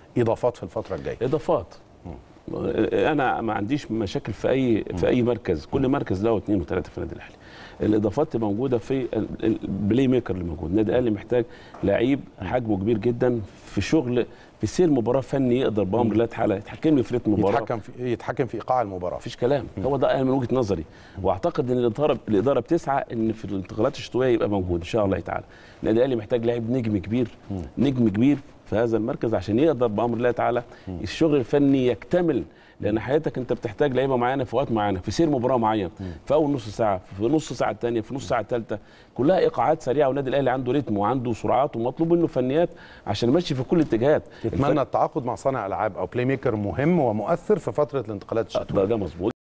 اضافات في الفتره الجايه اضافات انا ما عنديش مشاكل في اي في اي مركز كل مركز له اثنين وثلاثه في النادي الاهلي الاضافات تبقى موجوده في البلاي ميكر اللي موجود النادي الاهلي محتاج لعيب حجمه كبير جدا في شغل في سير مباراه فني يقدر بامر الله تعالى يتحكم لي في رتم المباراه يتحكم في يتحكم في ايقاع المباراه مفيش كلام هو ده أنا من وجهه نظري واعتقد ان الاداره الاداره بتسعى ان في الانتقالات الشتويه يبقى موجود ان شاء الله تعالى النادي الاهلي محتاج لاعب نجم كبير نجم كبير في هذا المركز عشان يقدر بامر الله تعالى الشغل الفني يكتمل لان حياتك انت بتحتاج لعيبه معينه في وقت معين في سير مباراه معين في اول نص ساعه في نص ساعه الثانيه في نص ساعه الثالثه كلها ايقاعات سريعه والنادي الاهلي عنده رتم وعنده سرعات ومطلوب منه فنيات عشان يمشي في كل الاتجاهات يتمنى التعاقد مع صانع العاب او بلاي ميكر مهم ومؤثر في فتره الانتقالات الشتويه ده, ده مظبوط